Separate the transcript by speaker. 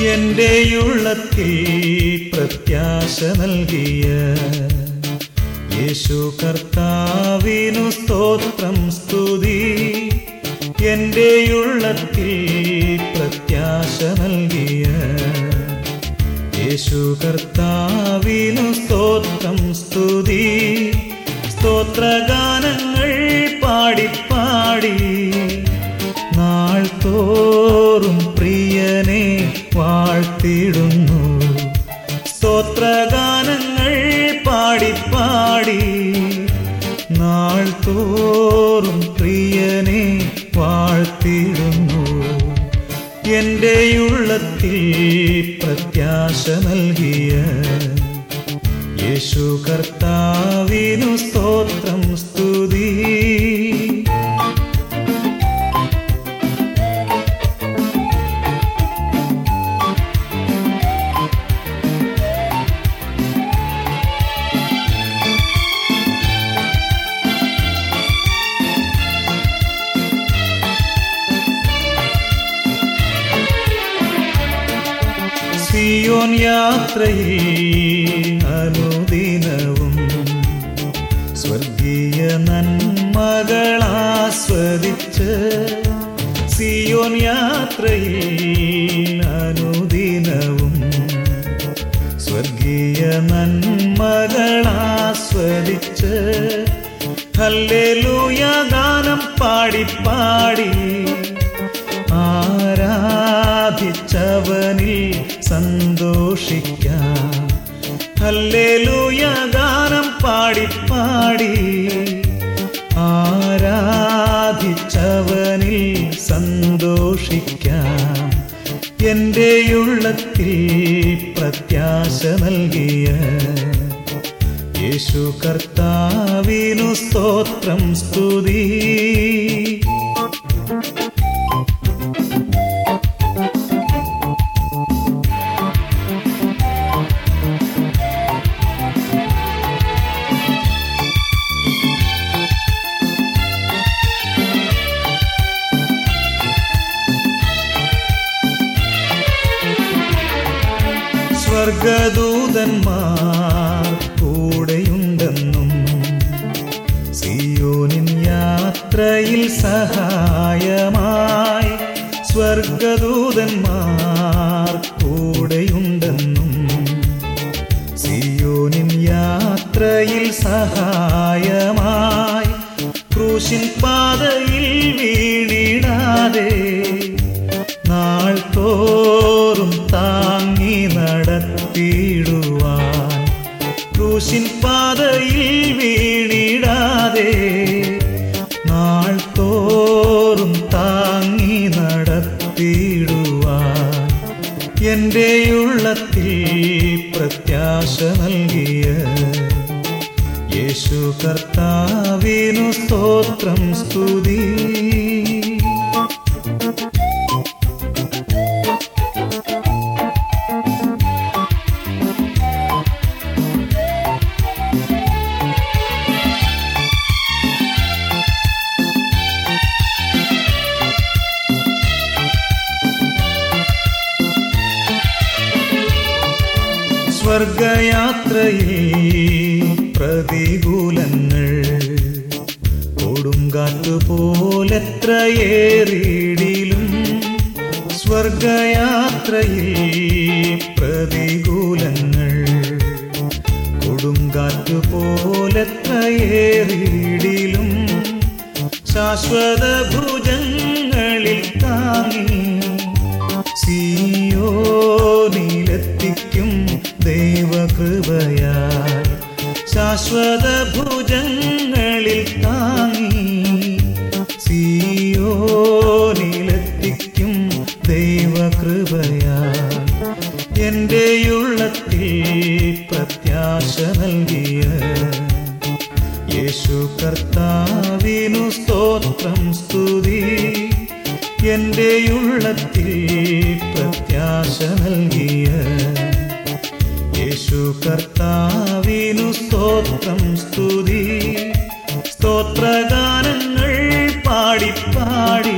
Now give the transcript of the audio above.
Speaker 1: എന്റെ ഉള്ളത്തിൽ പ്രത്യാശ നൽകിയ യേശു കർത്താവിനു സ്തോത്രം സ്തുതി എന്റെ ഉള്ളത്തിൽ പ്രത്യാശ നൽകിയ യേശു കർത്താവിനു സ്തോത്രം സ്തുതി സ്തോത്രഗാനങ്ങൾ പാടിപ്പാടി നാൾ തോറും പ്രിയനെ വാഴ്ത്തിടുന്നു സ്തോത്രഗാനങ്ങൾ പാടിപ്പാടി നാൾ തോറും പ്രിയനെ വാഴ്ത്തിടുന്നു എന്റെ ഉള്ളത്തിൽ പ്രത്യാശ നൽകിയ യേശു കർത്താവിനു സ്തോത്രം സ്തുതി സിയോൻ യാത്രയിൽ അനുദിനവും സ്വർഗീയ നന്മകൾ ആസ്വദിച്ച് സിയോൻ യാത്രയിൽ അനുദിനവും സ്വർഗീയ നന്മകൾ ആസ്വദിച്ച് ഹല്ലേലൂയ ഗാനം പാടി പാടി ആരാധിച്ചവനിൽ സന്തോഷിക്കാം ഹല്ലേലൂയ ഗാനം പാടി പാടി ആരാധിച്ചവനിൽ സന്തോഷിക്കാം എൻ്റെ ഉള്ളത്തിൽ പ്രത്യാശ നൽകിയ യേശു കർത്താവിനു സ്തോത്രം സ്തുതി സ്വർഗദൂതന്മാർ കൂടെയുണ്ടെന്നും സിയോനിൻ യാത്രയിൽ സഹായമായി സ്വർഗദൂതന്മാർ കൂടെയുണ്ടെന്നും സിയോനിൻ യാത്രയിൽ സഹായമായി ക്രൂശിൻ പാതയിൽ വീണിടാതെ നാൾ തോറും താങ്ങി നടത്തിയിടുവാൻ ക്രൂശിൻ പാതയിൽ വീണിടാതെ നാൾ തോറും താങ്ങി നടത്തിയിടുവാൻ എൻ്റെ ഉള്ളത്തിൽ പ്രത്യാശ നൽകിയ യേശു കർത്താവിനു സ്തോത്രം സ്തുതി സ്വർഗയാത്രയിൽ പ്രതികൂലങ്ങൾ കൊടുങ്കാറ്റു പോലെത്രയേറിയിടിലും സ്വർഗയാത്രയിൽ പ്രതികൂലങ്ങൾ കൊടുങ്കാറ്റു പോലെത്രയേറിയിടിലും ശാശ്വത ഭുജങ്ങളിൽ താങ്ങി സിയോനിലെത്തിക്കും ദൈവകൃപയാൽ ശാശ്വത ഭുജങ്ങളിൽ താങ്ങി സിയോനിലെത്തിക്കും ദൈവകൃപയാൽ എൻ്റെ ഉള്ളത്തിൽ പ്രത്യാശ നൽകിയ യേശു കർത്താവിനു സ്തോത്രം സ്തുതി എൻ്റെ ഉള്ളത്തിൽ പ്രത്യാശ നൽകിയ യേശു കർത്താവിനു സ്തോത്രം സ്തുതി സ്തോത്രഗാനങ്ങൾ പാടി പാടി